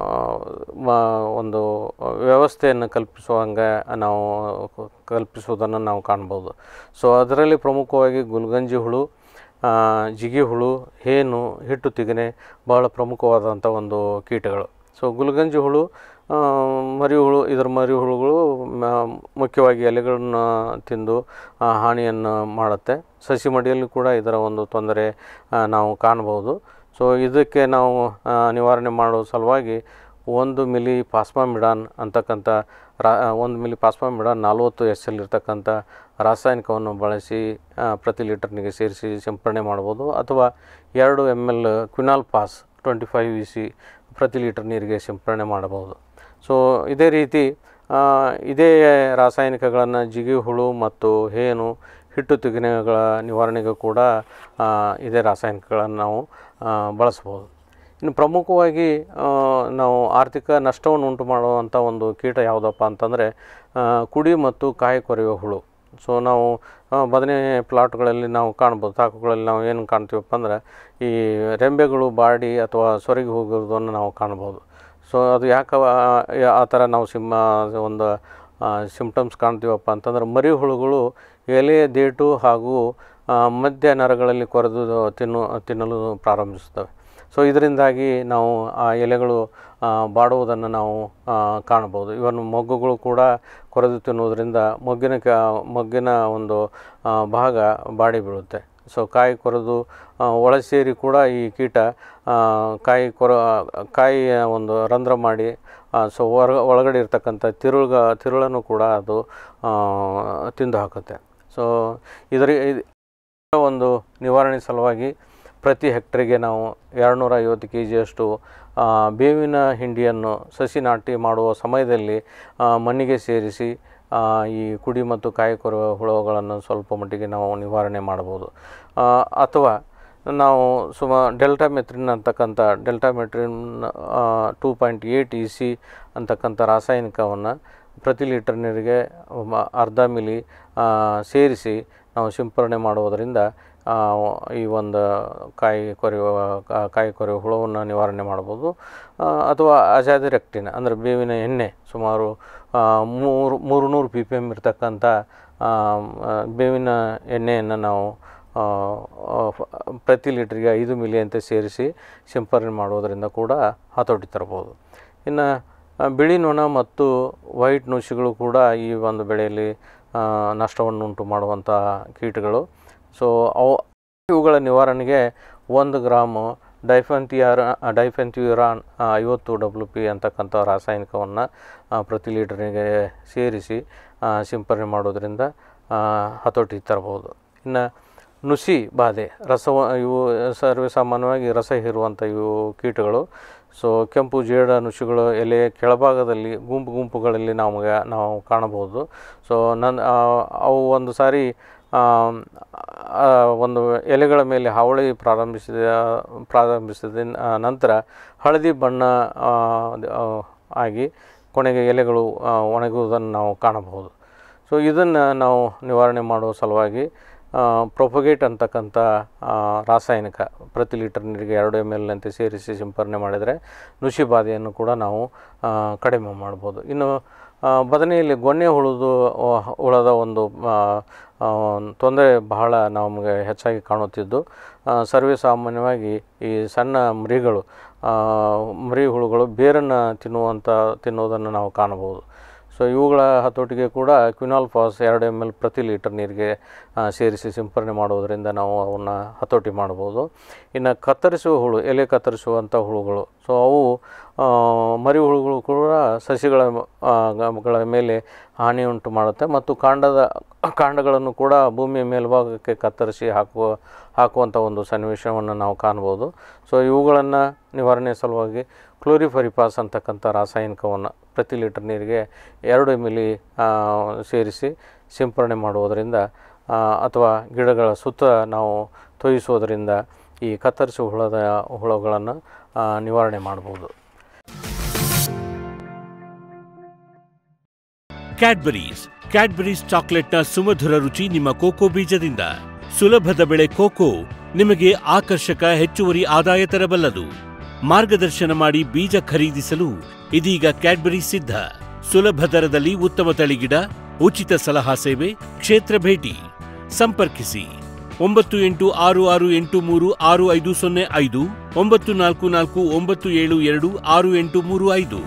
ಮ- ಒಂದು ವ್ಯವಸ್ಥೆಯನ್ನು ಕಲ್ಪಿಸುವಂಗೆ ನಾವು ಕಲ್ಪಿಸುವುದನ್ನು ನಾವು ಕಾಣ್ಬೋದು ಸೊ ಅದರಲ್ಲಿ ಪ್ರಮುಖವಾಗಿ ಗುಲ್ಗಂಜಿ ಹುಳು ಆ, ಜಿಗಿ ಹುಳು ಹೇನು ಹಿಟ್ಟು ತಿಗಣೆ ಭಾಳ ಪ್ರಮುಖವಾದಂಥ ಒಂದು ಕೀಟಗಳು ಸೊ ಗುಲ್ಗಂಜಿ ಹುಳು ಆ, ಮರಿ ಹುಳು ಇದರ ಮರಿ ಹುಳುಗಳು ಮ- ಮುಖ್ಯವಾಗಿ ಎಲೆಗಳನ್ನು ತಿಂದು ಆ, ಹಾನಿಯನ್ನು ಮಾಡುತ್ತೆ ಸಸಿ ಮಡಿಯಲ್ಲಿ ಕೂಡ ಇದರ ಒಂದು ತೊಂದರೆ ಆ, ನಾವು ಕಾಣ್ಬೋದು ಸೊ ಇದಕ್ಕೆ ನಾವು ಆ, ನಿವಾರಣೆ ಮಾಡೋ ಸಲುವಾಗಿ ಒಂದು ಮಿಲಿ ಪಾಸ್ಮಾಮಿಡಾನ್ ಅಂತಕ್ಕಂಥ ರಾ ಒಂದು ಮಿಲಿ ಪಾಸ್ಮಾಮಿಡಾನ್ ನಲ್ವತ್ತು ಎಸ್ ಎಲ್ ಇರ್ತಕ್ಕಂಥ ರಾಸಾಯನಿಕವನ್ನು ಬಳಸಿ ಆ, ಪ್ರತಿ ಲೀಟರ್ನಿಗೆ ಸೇರಿಸಿ ಸಿಂಪರಣೆ ಮಾಡ್ಬೋದು ಅಥವಾ ಎರಡು M L quinalphos twenty five E C ಪ್ರತಿ ಲೀಟರ್ ನೀರಿಗೆ ಸಿಂಪರಣೆ ಮಾಡಬಹುದು ಸೊ ಇದೇ ರೀತಿ ಆ, ಇದೇ ರಾಸಾಯನಿಕಗಳನ್ನು ಜಿಗಿ ಹುಳು ಮತ್ತು ಹೇನು ಹಿಟ್ಟು ತಿಗಣೆಗಳ ನಿವಾರಣೆಗೂ ಕೂಡ ಆ, ಇದೇ ರಾಸಾಯನಿಕಗಳನ್ನು ನಾವು ಆ, ಬಳಸ್ಬೋದು ಇನ್ನು ಪ್ರಮುಖವಾಗಿ ಆ, ನಾವು ಆರ್ಥಿಕ ನಷ್ಟವನ್ನು ಉಂಟು ಮಾಡುವಂಥ ಒಂದು ಕೀಟ ಯಾವುದಪ್ಪ ಅಂತಂದರೆ ಆ, ಕುಡಿ ಮತ್ತು ಕಾಯಿ ಕೊರೆಯುವ ಹುಳು ಸೊ ನಾವು ಆ, ಬದನೆ ಪ್ಲಾಟ್ಗಳಲ್ಲಿ ನಾವು ಕಾಣ್ಬೋದು ತಾಕುಗಳಲ್ಲಿ ನಾವು ಏನು ಕಾಣ್ತೀವಪ್ಪ ಅಂದ್ರೆ ಈ ರೆಂಬೆಗಳು ಬಾಡಿ ಅಥವಾ ಸೊರಗಿ ಹೋಗೋದನ್ನು ನಾವು ಕಾಣ್ಬೋದು ಸೊ ಅದು ಯಾಕೆ ಆ- ಆ ಥರ ನಾವು ಸಿಮ್ಮ ಒಂದು ಸಿಮ್ಟಮ್ಸ್ ಕಾಣ್ತೀವಪ್ಪ ಅಂತಂದ್ರೆ ಮರಿ ಹುಳುಗಳು ಎಲೆ ದೇಟು ಹಾಗೂ ಆ, ಮಧ್ಯ ನರಗಳಲ್ಲಿ ಕೊರೆದು ತಿನ್ನು ತಿನ್ನಲು ಪ್ರಾರಂಭಿಸುತ್ತವೆ ಸೊ ಇದರಿಂದಾಗಿ ನಾವು ಆ ಎಲೆಗಳು ಆ, ಬಾಡುವುದನ್ನು ನಾವು ಆ, ಕಾಣ್ಬೋದು ಇವನ್ ಮೊಗ್ಗುಗಳು ಕೂಡ ಕೊರೆದು ತಿನ್ನುವುದರಿಂದ ಮೊಗ್ಗಿನ ಕ ಮೊಗ್ಗಿನ ಒಂದು ಆ, ಭಾಗ ಬಾಡಿ ಬೀಳುತ್ತೆ ಸೊ ಕಾಯಿ ಕೊರೆದು ಆ, ಒಳ ಸೇರಿ ಕೂಡ ಈ ಕೀಟ ಆ, ಕಾಯಿ ಕೊರ ಕಾಯಿಯ ಒಂದು ರಂಧ್ರ ಮಾಡಿ ಆ, ಸೊ ಹೊರ ಒಳಗಡೆ ಇರ್ತಕ್ಕಂಥ ತಿರುಳ್ಗ ತಿರುಳನ್ನು ಕೂಡ ಅದು ಆ, ತಿಂದು ಹಾಕುತ್ತೆ ಸೊ ಇದರ ಇದ್- ಒಂದು ನಿವಾರಣೆ ಸಲುವಾಗಿ ಪ್ರತಿ ಹೆಕ್ಟರಿಗೆ ನಾವು ಎರಡುನೂರ ಐವತ್ತು ಕೆ ಜಿಯಷ್ಟು ಆ, ಬೇವಿನ ಹಿಂಡಿಯನ್ನು ಸಸಿ ನಾಟಿ ಮಾಡುವ ಸಮಯದಲ್ಲಿ ಆ, ಮಣ್ಣಿಗೆ ಸೇರಿಸಿ ಆ, ಈ ಕುಡಿ ಮತ್ತು ಕಾಯಿ ಕೊರುವ ಹುಳುಗಳನ್ನು ಸ್ವಲ್ಪ ಮಟ್ಟಿಗೆ ನಾವು ನಿವಾರಣೆ ಮಾಡ್ಬೋದು ಆ, ಅಥವಾ ನಾವು ಸುಮ ಡೆಲ್ಟಾ ಮೆತ್ರಿನ್ ಅಂತಕ್ಕಂಥ deltamethrin two point eight E C ಅಂತಕ್ಕಂಥ ರಾಸಾಯನಿಕವನ್ನು ಪ್ರತಿ ಲೀಟರ್ ನೀರಿಗೆ ಮ- ಅರ್ಧ ಮಿಲಿ ಆ, ಸೇರಿಸಿ ನಾವು ಸಿಂಪರಣೆ ಮಾಡುವುದರಿಂದ ಆ, ಈ ಒಂದು ಕಾಯಿ ಕೊರೆಯುವ ಕಾ- ಕಾಯಿ ಕೊರೆಯುವ ಹುಳವನ್ನು ನಿವಾರಣೆ ಮಾಡ್ಬೋದು ಆ, ಅಥವಾ ಅಜಾದಿರೆಕ್ಟಿನ್ ಅಂದರೆ ಬೇವಿನ ಎಣ್ಣೆ ಸುಮಾರು ಆ, ಮೂರು ಮೂರು ನೂರು ಪಿ ಪಿ ಎಮ್ ಇರ್ತಕ್ಕಂಥ ಆ, ಆ, ಬೇವಿನ ಎಣ್ಣೆಯನ್ನು ನಾವು ಆ, ಆ, ಫ- ಪ್ರತಿ ಲೀಟ್ರಿಗೆ ಐದು ಮಿಲಿ ಅಂತ ಸೇರಿಸಿ ಸಿಂಪರಣೆ ಮಾಡುವುದರಿಂದ ಕೂಡ ಹತೋಟಿ ತರಬಹುದು ಇನ್ನು ಆ, ಬಿಳಿ ನೊಣ ಮತ್ತು ವೈಟ್ ನುಷಿಗಳು ಕೂಡ ಈ ಒಂದು ಬೆಳೆಯಲ್ಲಿ ಆ, ನಷ್ಟವನ್ನು ಉಂಟು ಮಾಡುವಂಥ ಕೀಟಗಳು ಸೊ ಅವು ಇವುಗಳ ನಿವಾರಣೆಗೆ ಒಂದು ಗ್ರಾಮು ಡೈಫೆಂತಿಯಾರ ಡೈಫೆಂತ್ಯೂರಾನ್ ಐವತ್ತು ಡಬ್ಲ್ಯೂ ಪಿ ಅಂತಕ್ಕಂಥ ರಾಸಾಯನಿಕವನ್ನು ಪ್ರತಿ ಲೀಟರ್ನಿಗೆ ಸೇರಿಸಿ ಆ, ಸಿಂಪರಣೆ ಮಾಡೋದರಿಂದ ಆ, ಹತೋಟಿ ತರಬಹುದು ಇನ್ನು ನುಸಿ ಬಾಧೆ ರಸವ ಇವು ಸರ್ವೇ ಸಾಮಾನ್ಯವಾಗಿ ರಸ ಹೀರುವಂಥ ಇವು ಕೀಟಗಳು ಸೊ ಕೆಂಪು ಜೇಡ ನುಸಿಗಳು ಎಲೆ ಕೆಳಭಾಗದಲ್ಲಿ ಗುಂಪು ಗುಂಪುಗಳಲ್ಲಿ ನಮಗೆ ನಾವು ಕಾಣಬಹುದು ಸೊ ನನ್ನ ಆ, ಅವು ಒಂದು ಸಾರಿ ಆ, ಆ, ಒಂದು ಎಲೆಗಳ ಮೇಲೆ ಹಾವಳಿ ಪ್ರಾರಂಭಿಸಿದ ಪ್ರಾರಂಭಿಸಿದ ಆ, ನಂತರ ಹಳದಿ ಬಣ್ಣ ಆ, ಆ, ಆಗಿ ಕೊನೆಗೆ ಎಲೆಗಳು ಆ, ಒಣಗುವುದನ್ನು ನಾವು ಕಾಣಬಹುದು ಸೊ ಇದನ್ನು ನಾವು ನಿವಾರಣೆ ಮಾಡುವ ಸಲುವಾಗಿ ಪ್ರೊಪಗೇಟ್ ಅಂತಕ್ಕಂಥ ಆ, ರಾಸಾಯನಿಕ ಪ್ರತಿ ಲೀಟರ್ ನೀರಿಗೆ ಎರಡು ಎಮ್ ಎಲ್ನಂತೆ ಸೇರಿಸಿ ಸಿಂಪರಣೆ ಮಾಡಿದರೆ ನುಸಿ ಬಾಧೆಯನ್ನು ಕೂಡ ನಾವು ಆ, ಕಡಿಮೆ ಮಾಡ್ಬೋದು ಇನ್ನು ಆ, ಬದನೆಯಲ್ಲಿ ಗೊಣ್ಣೆ ಹುಳುದು ಆ, ಹುಳದ ಒಂದು ತೊಂದರೆ ಬಹಳ ನಮಗೆ ಹೆಚ್ಚಾಗಿ ಕಾಣುತ್ತಿದ್ದು ಆ, ಸರ್ವೇ ಸಾಮಾನ್ಯವಾಗಿ ಈ ಸಣ್ಣ ಮರಿಗಳು ಆ, ಮರಿ ಹುಳುಗಳು ಬೇರನ್ನು ತಿನ್ನುವಂಥ ತಿನ್ನುವುದನ್ನು ನಾವು ಕಾಣಬಹುದು ಸೊ ಇವುಗಳ ಹತೋಟಿಗೆ ಕೂಡ ಕ್ವಿನಾಲ್ ಫಾಸ್ ಎರಡು ಎಮ್ ಎಲ್ ಪ್ರತಿ ಲೀಟರ್ ನೀರಿಗೆ ಆ, ಸೇರಿಸಿ ಸಿಂಪರಣೆ ಮಾಡುವುದರಿಂದ ನಾವು ಅವನ್ನ ಹತೋಟಿ ಮಾಡ್ಬೋದು ಇನ್ನು ಕತ್ತರಿಸುವ ಹುಳು ಎಲೆ ಕತ್ತರಿಸುವಂಥ ಹುಳುಗಳು ಸೊ ಅವು ಆ, ಮರಿ ಹುಳುಗಳು ಕೂಡ ಸಸಿಗಳ ಆ, ಗ- ಗಳ ಮೇಲೆ ಹಾನಿ ಉಂಟು ಮಾಡುತ್ತೆ ಮತ್ತು ಕಾಂಡದ ಕಾಂಡಗಳನ್ನು ಕೂಡ ಭೂಮಿಯ ಮೇಲ್ಭಾಗಕ್ಕೆ ಕತ್ತರಿಸಿ ಹಾಕುವ ಹಾಕುವಂಥ ಒಂದು ಸನ್ನಿವೇಶವನ್ನು ನಾವು ಕಾಣ್ಬೋದು ಸೊ ಇವುಗಳನ್ನು ನಿವಾರಣೆ ಸಲುವಾಗಿ ಕ್ಲೋರಿಫರಿಪಾಸ್ ಅಂತಕ್ಕಂಥ ರಾಸಾಯನಿಕವನ್ನು ಪ್ರತಿ ಲೀಟರ್ ನೀರಿಗೆ ಎರಡು ಮಿಲಿ ಸೇರಿಸಿ ಸಿಂಪರಣೆ ಮಾಡುವುದರಿಂದ ಆ, ಅಥವಾ ಗಿಡಗಳ ಸುತ್ತ ನಾವು ತೊಯಿಸೋದರಿಂದ ಈ ಕತ್ತರಿಸುವ ಹುಳದ ಹುಳುಗಳನ್ನು ಆ, ನಿವಾರಣೆ ಮಾಡ್ಬೋದು ಕ್ಯಾಡ್ಬರೀಸ್ ಕ್ಯಾಡ್ಬರೀಸ್ ಚಾಕ್ಲೆಟ್ನ ಸುಮಧುರ ರುಚಿ ನಿಮ್ಮ ಕೋಕೋ ಬೀಜದಿಂದ ಸುಲಭದ ಬೆಳೆ ಕೋಕೋ ನಿಮಗೆ ಆಕರ್ಷಕ ಹೆಚ್ಚುವರಿ ಆದಾಯ ತರಬಲ್ಲದು ಮಾರ್ಗದರ್ಶನ ಮಾಡಿ ಬೀಜ ಖರೀದಿಸಲು ಇದೀಗ ಕ್ಯಾಡ್ಬರಿ ಸಿದ್ಧ ಸುಲಭ ದರದಲ್ಲಿ ಉತ್ತಮ ತಳಿಗಿಡ ಉಚಿತ ಸಲಹಾ ಸೇವೆ ಕ್ಷೇತ್ರ ಭೇಟಿ ಸಂಪರ್ಕಿಸಿ ಒಂಬತ್ತು ಎಂಟು ಆರು ಆರು ಎಂಟು ಮೂರು ಆರು ಐದು ಸೊನ್ನೆ ಐದು ಒಂಬತ್ತು ನಾಲ್ಕು ನಾಲ್ಕು ಒಂಬತ್ತು ಏಳು ಎರಡು ಆರು ಎಂಟು ಮೂರು ಐದು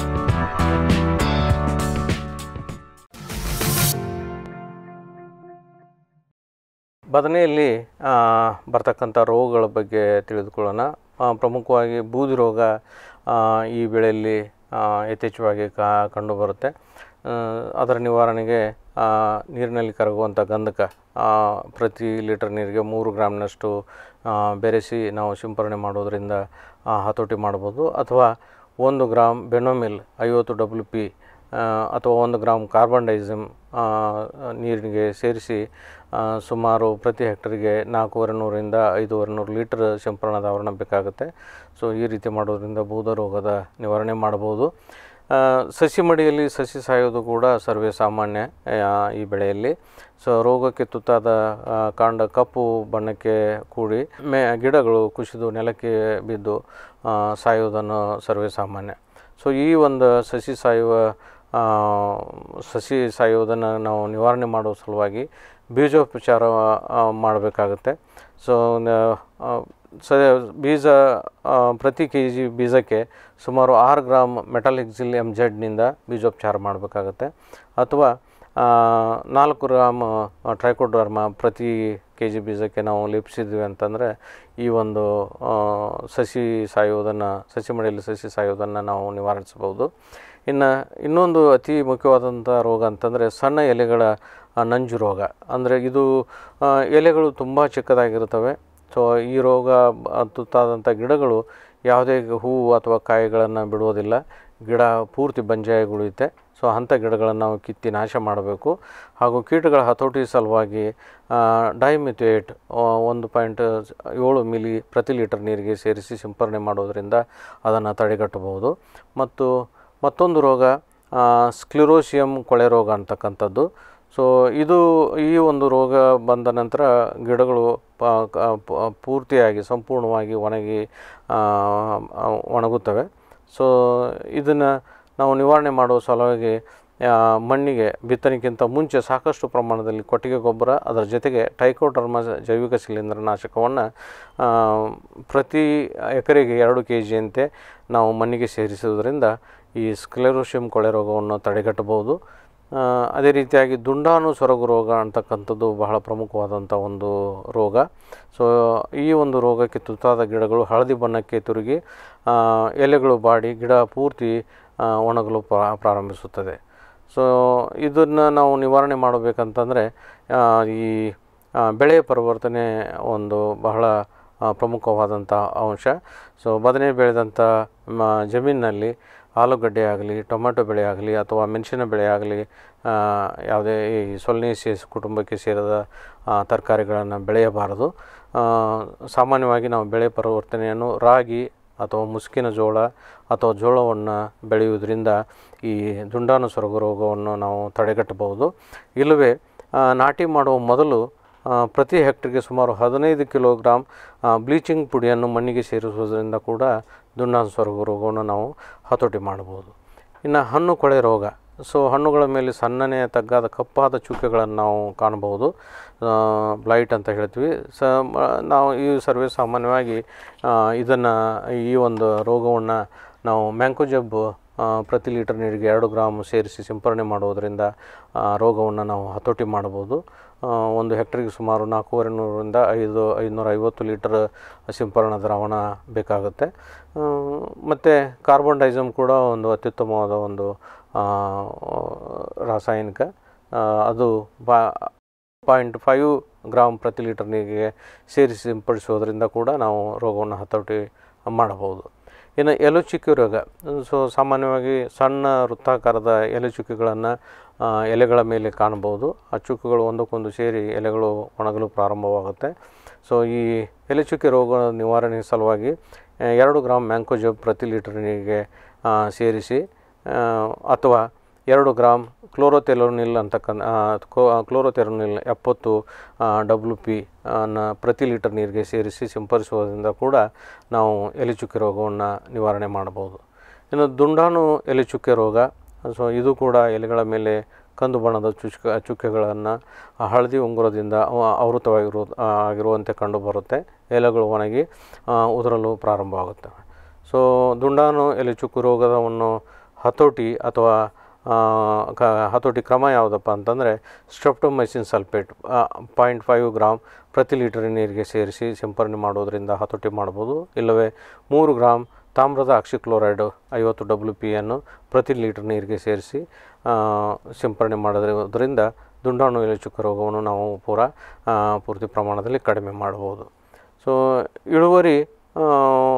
ಬದನೆಯಲ್ಲಿ ಆ, ಬರ್ತಕ್ಕಂಥ ರೋಗಗಳ ಬಗ್ಗೆ ತಿಳಿದುಕೊಳ್ಳೋಣ ಆ, ಪ್ರಮುಖವಾಗಿ ಬೂದಿ ರೋಗ ಆ, ಈ ಬೆಳೆಯಲ್ಲಿ ಆ, ಯಥೇಚ್ಛವಾಗಿ ಕಾ ಕಂಡುಬರುತ್ತೆ ಆ, ಅದರ ನಿವಾರಣೆಗೆ ಆ, ನೀರಿನಲ್ಲಿ ಕರಗುವಂಥ ಗಂಧಕ ಆ, ಪ್ರತಿ ಲೀಟರ್ ನೀರಿಗೆ ಮೂರು ಗ್ರಾಮ್ನಷ್ಟು ಆ, ಬೆರೆಸಿ ನಾವು ಸಿಂಪರಣೆ ಮಾಡೋದರಿಂದ ಆ, ಹತೋಟಿ ಮಾಡ್ಬೋದು ಅಥವಾ ಒಂದು ಗ್ರಾಮ್ ಬೆನೋಮಿಲ್ ಐವತ್ತು ಡಬ್ಲ್ಯೂ ಪಿ ಆ, ಅಥವಾ ಒಂದು ಗ್ರಾಮ್ ಕಾರ್ಬನ್ ಡೈಸಿಮ್ ಆ, ನೀರಿಗೆ ಸೇರಿಸಿ ಆ, ಸುಮಾರು ಪ್ರತಿ ಹೆಕ್ಟರ್ಗೆ ನಾಲ್ಕೂವರೆ ನೂರಿಂದ ಐದೂವರೆ ನೂರು ಲೀಟರ್ ಸಿಂಪರಣದ ಆವರಣ ಬೇಕಾಗುತ್ತೆ ಸೊ ಈ ರೀತಿ ಮಾಡೋದ್ರಿಂದ ಬೂದ ರೋಗದ ನಿವಾರಣೆ ಮಾಡ್ಬೋದು ಆ, ಸಸಿ ಮಡಿಯಲ್ಲಿ ಸಸಿ ಸಾಯೋದು ಕೂಡ ಸರ್ವೇ ಸಾಮಾನ್ಯ ಆ, ಈ ಬೆಳೆಯಲ್ಲಿ ಸೊ ರೋಗಕ್ಕೆ ತುತ್ತಾದ ಆ, ಕಾಂಡ ಕಪ್ಪು ಬಣ್ಣಕ್ಕೆ ಕೂಡಿ ಮೇ ಗಿಡಗಳು ಕುಸಿದು ನೆಲಕ್ಕೆ ಬಿದ್ದು ಆ, ಸಾಯುವುದನ್ನು ಸರ್ವೇ ಸಾಮಾನ್ಯ ಸೊ ಈ ಒಂದು ಸಸಿ ಸಾಯುವ ಆ, ಸಸಿ ಸಾಯುವುದನ್ನು ನಾವು ನಿವಾರಣೆ ಮಾಡುವ ಸಲುವಾಗಿ ಬೀಜೋಪಚಾರ ಆ, ಮಾಡಬೇಕಾಗುತ್ತೆ ಸೊ ನ- ಆ, ಸ ಬೀಜ ಆ, ಪ್ರತಿ ಕೆ ಜಿ ಬೀಜಕ್ಕೆ ಸುಮಾರು ಆರು ಗ್ರಾಮ್ ಮೆಟಲಿಕ್ಸಿಲ್ ಎಮ್ ಜೆಡ್ನಿಂದ ಬೀಜೋಪಚಾರ ಮಾಡಬೇಕಾಗತ್ತೆ ಅಥವಾ ಆ, ನಾಲ್ಕು ಗ್ರಾಮ್ ಟ್ರೈಕೋಡರ್ಮ ಪ್ರತಿ ಕೆ ಜಿ ಬೀಜಕ್ಕೆ ನಾವು ಲೇಪಿಸಿದ್ವಿ ಅಂತಂದರೆ ಈ ಒಂದು ಆ, ಸಸಿ ಸಾಯುವುದನ್ನು ಸಸಿ ಮಡಿಯಲ್ಲಿ ಸಸಿ ಸಾಯುವುದನ್ನು ನಾವು ನಿವಾರಿಸಬಹುದು ಇನ್ನು ಇನ್ನೊಂದು ಅತಿ ಮುಖ್ಯವಾದಂಥ ರೋಗ ಅಂತಂದರೆ ಸಣ್ಣ ಎಲೆಗಳ ಆ, ನಂಜು ರೋಗ ಅಂದರೆ ಇದು ಆ, ಎಲೆಗಳು ತುಂಬ ಚಿಕ್ಕದಾಗಿರ್ತವೆ ಸೊ ಈ ರೋಗ ಬ- ತುತ್ತಾದಂಥ ಗಿಡಗಳು ಯಾವುದೇ ಹೂವು ಅಥವಾ ಕಾಯಿಗಳನ್ನು ಬಿಡುವುದಿಲ್ಲ ಗಿಡ ಪೂರ್ತಿ ಬಂಜೆಯಾಗಿ ಉಳಿಯುತ್ತೆ ಸೊ ಅಂಥ ಗಿಡಗಳನ್ನು ನಾವು ಕಿತ್ತಿ ನಾಶ ಮಾಡಬೇಕು ಹಾಗೂ ಕೀಟಗಳ ಹತೋಟಿ ಸಲುವಾಗಿ ಡೈಮಿಥೇಟ್ ಒಂದು ಪಾಯಿಂಟ್ ಏಳು ಮಿಲಿ ಪ್ರತಿ ಲೀಟರ್ ನೀರಿಗೆ ಸೇರಿಸಿ ಸಿಂಪರಣೆ ಮಾಡೋದರಿಂದ ಅದನ್ನು ತಡೆಗಟ್ಟಬಹುದು ಮತ್ತು ಮತ್ತೊಂದು ರೋಗ ಸ್ಕ್ಲಿರೋಸಿಯಂ ಕೊಳೆ ರೋಗ ಅಂತಕ್ಕಂಥದ್ದು ಸೊ ಇದು ಈ ಒಂದು ರೋಗ ಬಂದ ನಂತರ ಗಿಡಗಳು ಪ- ಕ- ಪ- ಪೂರ್ತಿಯಾಗಿ ಸಂಪೂರ್ಣವಾಗಿ ಒಣಗಿ ಆ, ಆ, ಒಣಗುತ್ತವೆ ಸೊ ಇದನ್ನು ನಾವು ನಿವಾರಣೆ ಮಾಡುವ ಸಲುವಾಗಿ ಆ, ಮಣ್ಣಿಗೆ ಬಿತ್ತನೆಗಿಂತ ಮುಂಚೆ ಸಾಕಷ್ಟು ಪ್ರಮಾಣದಲ್ಲಿ ಕೊಟ್ಟಿಗೆ ಗೊಬ್ಬರ ಅದರ ಜೊತೆಗೆ ಟೈಕೋಟರ್ಮ ಜೈವಿಕ ಶಿಲೀಂಧ್ರನಾಶಕವನ್ನು ಪ್ರತಿ ಎಕರೆಗೆ ಎರಡು ಕೆ ಜಿಯಂತೆ ನಾವು ಮಣ್ಣಿಗೆ ಸೇರಿಸುವುದರಿಂದ ಈ ಸ್ಕ್ಲೆರೋಶಿಯಂ ಕೊಳೆ ರೋಗವನ್ನು ತಡೆಗಟ್ಟಬಹುದು ಆ, ಅದೇ ರೀತಿಯಾಗಿ ದುಂಡಾಣು ಸೊರಗು ರೋಗ ಅಂತಕ್ಕಂಥದ್ದು ಬಹಳ ಪ್ರಮುಖವಾದಂಥ ಒಂದು ರೋಗ ಸೊ ಈ ಒಂದು ರೋಗಕ್ಕೆ ತುತ್ತಾದ ಗಿಡಗಳು ಹಳದಿ ಬಣ್ಣಕ್ಕೆ ತಿರುಗಿ ಆ, ಎಲೆಗಳು ಬಾಡಿ ಗಿಡ ಪೂರ್ತಿ ಆ, ಒಣಗಲು ಪ್ರಾ- ಪ್ರಾರಂಭಿಸುತ್ತದೆ ಸೊ ಇದನ್ನು ನಾವು ನಿವಾರಣೆ ಮಾಡಬೇಕಂತಂದರೆ ಆ, ಈ ಆ, ಬೆಳೆ ಪರಿವರ್ತನೆ ಒಂದು ಬಹಳ ಆ, ಪ್ರಮುಖವಾದಂಥ ಅಂಶ ಸೊ ಬದನೆ ಬೆಳೆದಂಥ ಮ ಜಮೀನಿನಲ್ಲಿ ಆಲೂಗಡ್ಡೆ ಆಗಲಿ ಟೊಮೆಟೊ ಬೆಳೆ ಆಗಲಿ ಅಥವಾ ಮೆಣಸಿನ ಬೆಳೆ ಆಗಲಿ ಯಾವುದೇ ಈ ಸೊಲ್ನೇಸಿಯಸ್ ಕುಟುಂಬಕ್ಕೆ ಸೇರಿದ ತರಕಾರಿಗಳನ್ನು ಬೆಳೆಯಬಾರದು ಆ, ಸಾಮಾನ್ಯವಾಗಿ ನಾವು ಬೆಳೆ ಪರಿವರ್ತನೆಯನ್ನು ರಾಗಿ ಅಥವಾ ಮುಸುಕಿನ ಜೋಳ ಅಥವಾ ಜೋಳವನ್ನು ಬೆಳೆಯುವುದರಿಂದ ಈ ದುಂಡಾಣು ಸೊರಗು ರೋಗವನ್ನು ನಾವು ತಡೆಗಟ್ಟಬಹುದು ಇಲ್ಲವೇ ಆ, ನಾಟಿ ಮಾಡುವ ಮೊದಲು ಆ, ಪ್ರತಿ ಹೆಕ್ಟರ್ಗೆ ಸುಮಾರು ಹದಿನೈದು ಕಿಲೋಗ್ರಾಮ್ ಆ, ಬ್ಲೀಚಿಂಗ್ ಪುಡಿಯನ್ನು ಮಣ್ಣಿಗೆ ಸೇರಿಸುವುದರಿಂದ ಕೂಡ ದುಂಡಾಣು ಸೊರಗು ರೋಗವನ್ನು ನಾವು ಹತೋಟಿ ಮಾಡಬಹುದು ಇನ್ನು ಹಣ್ಣು ಕೊಳೆ ರೋಗ ಸೊ ಹಣ್ಣುಗಳ ಮೇಲೆ ಸಣ್ಣನೆ ತಗ್ಗಾದ ಕಪ್ಪಾದ ಚುಕ್ಕೆಗಳನ್ನು ನಾವು ಕಾಣಬಹುದು ಬ್ಲೈಟ್ ಅಂತ ಹೇಳ್ತೀವಿ ಸ ಮ- ನಾವು ಈ ಸರ್ವೇ ಸಾಮಾನ್ಯವಾಗಿ ಇದನ್ನು ಈ ಒಂದು ರೋಗವನ್ನು ನಾವು ಮ್ಯಾಂಕೋಜಬ್ ಆ, ಪ್ರತಿ ಲೀಟರ್ ನೀರಿಗೆ ಎರಡು ಗ್ರಾಮ್ ಸೇರಿಸಿ ಸಿಂಪರಣೆ ಮಾಡುವುದರಿಂದ ಆ, ರೋಗವನ್ನು ನಾವು ಹತೋಟಿ ಮಾಡಬಹುದು ಆ, ಒಂದು ಹೆಕ್ಟರಿಗೆ ಸುಮಾರು ನಾಲ್ಕೂವರೆ ನೂರರಿಂದ ಐದು ಐದುನೂರ ಐವತ್ತು ಲೀಟರ್ ಸಿಂಪರಣಾ ದ್ರಾವಣ ಬೇಕಾಗುತ್ತೆ ಮತ್ತು ಕಾರ್ಬನ್ ಡೈಸಮ್ ಕೂಡ ಒಂದು ಅತ್ಯುತ್ತಮವಾದ ಒಂದು ಆ, ರಾಸಾಯನಿಕ ಆ, ಅದು ಬಾ ಪಾಯಿಂಟ್ ಫೈವ್ ಗ್ರಾಮ್ ಪ್ರತಿ ಲೀಟರ್ ನೀರಿಗೆ ಸೇರಿಸಿ ಸಿಂಪಡಿಸೋದ್ರಿಂದ ಕೂಡ ನಾವು ರೋಗವನ್ನು ಹತೋಟಿ ಮಾಡಬಹುದು ಇನ್ನು ಎಲೆಚುಕ್ಕಿ ರೋಗ ಸೊ ಸಾಮಾನ್ಯವಾಗಿ ಸಣ್ಣ ವೃತ್ತಾಕಾರದ ಎಲೆಚುಕ್ಕಿಗಳನ್ನು ಎಲೆಗಳ ಮೇಲೆ ಕಾಣಬಹುದು ಆ ಚುಕ್ಕುಗಳು ಒಂದಕ್ಕೊಂದು ಸೇರಿ ಎಲೆಗಳು ಒಣಗಲು ಪ್ರಾರಂಭವಾಗುತ್ತೆ ಸೊ ಈ ಎಲೆಚುಕ್ಕಿ ರೋಗ ನಿವಾರಣೆ ಸಲುವಾಗಿ ಆ, ಎರಡು ಗ್ರಾಮ್ ಮ್ಯಾಂಕೋಜಬ್ ಪ್ರತಿ ಲೀಟರ್ ನೀರಿಗೆ ಆ, ಸೇರಿಸಿ ಆ, ಅಥವಾ ಎರಡು ಗ್ರಾಮ್ ಕ್ಲೋರೋಥೆಲೋನಿಲ್ ಅಂತಕ್ಕಂಥ ಕ್ಲೋರೋಥೆಲೋನಿಲ್ ಎಪ್ಪತ್ತು ಡಬ್ಲ್ಯೂ ಪಿ ಅನ್ನು ಪ್ರತಿ ಲೀಟರ್ ನೀರಿಗೆ ಸೇರಿಸಿ ಸಿಂಪಡಿಸುವುದರಿಂದ ಕೂಡ ನಾವು ಎಲೆಚುಕ್ಕೆ ರೋಗವನ್ನು ನಿವಾರಣೆ ಮಾಡಬಹುದು ಇನ್ನು ದುಂಡಾಣು ಎಲೆಚುಕ್ಕೆ ರೋಗ ಸೊ ಇದು ಕೂಡ ಎಲೆಗಳ ಮೇಲೆ ಕಂದು ಬಣ್ಣದ ಚುಚ್ಚ ಚುಕ್ಕೆಗಳನ್ನು ಹಳದಿ ಉಂಗುರದಿಂದ ಅವ- ಆವೃತವಾಗಿರು ಆ, ಆಗಿರುವಂತೆ ಕಂಡುಬರುತ್ತೆ ಎಲೆಗಳು ಒಣಗಿ ಆ, ಉದುರಲು ಪ್ರಾರಂಭವಾಗುತ್ತವೆ ಸೊ ದುಂಡಾಣು ಎಲೆ ಚುಕ್ಕು ರೋಗವನ್ನು ಹತೋಟಿ ಅಥವಾ ಆ, ಕ ಹತೋಟಿ ಕ್ರಮ ಯಾವುದಪ್ಪ ಅಂತಂದರೆ streptomycin sulphate point five gram ಪ್ರತಿ ಲೀಟರ್ ನೀರಿಗೆ ಸೇರಿಸಿ ಸಿಂಪರಣೆ ಮಾಡೋದರಿಂದ ಹತೋಟಿ ಮಾಡ್ಬೋದು ಇಲ್ಲವೇ ಮೂರು ಗ್ರಾಮ್ ತಾಮ್ರದ ಆಕ್ಸಿಕ್ಲೋರೈಡ್ ಐವತ್ತು ಡಬ್ಲ್ಯೂ ಪಿಯನ್ನು ಪ್ರತಿ ಲೀಟರ್ ನೀರಿಗೆ ಸೇರಿಸಿ ಆ, ಸಿಂಪರಣೆ ಮಾಡೋದ್ರಿಂದ ದುಂಡಾಣು ಎಲೆಚುಕ್ಕ ರೋಗವನ್ನು ನಾವು ಪೂರ ಆ, ಪೂರ್ತಿ ಪ್ರಮಾಣದಲ್ಲಿ ಕಡಿಮೆ ಮಾಡಬಹುದು ಸೊ ಇಳುವರಿ ಆ,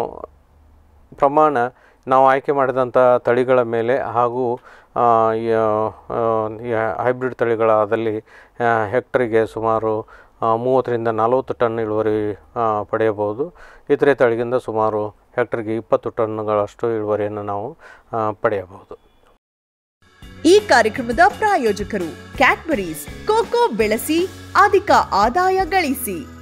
ಪ್ರಮಾಣ ನಾವು ಆಯ್ಕೆ ಮಾಡಿದಂಥ ತಳಿಗಳ ಮೇಲೆ ಹಾಗೂ ಆ, ಈ, ಆ, ಈ ಹೈಬ್ರಿಡ್ ತಳಿಗಳಾದಲ್ಲಿ ಆ, ಹೆಕ್ಟರಿಗೆ ಸುಮಾರು ಆ, ಮೂವತ್ತರಿಂದ ನಲವತ್ತು ಟನ್ ಇಳುವರಿ ಆ, ಪಡೆಯಬಹುದು ಇತರೆ ತಳಿಗಿಂತ ಸುಮಾರು ಹೆಕ್ಟರ್ಗೆ ಇಪ್ಪತ್ತು ಟನ್ಗಳಷ್ಟು ಇಳುವರಿಯನ್ನು ನಾವು ಆ, ಪಡೆಯಬಹುದು ಈ ಕಾರ್ಯಕ್ರಮದ ಪ್ರಾಯೋಜಕರು ಕ್ಯಾಡ್ಬರೀಸ್ ಕೋಕೋ ಬೆಳೆಸಿ ಅಧಿಕ ಆದಾಯ ಗಳಿಸಿ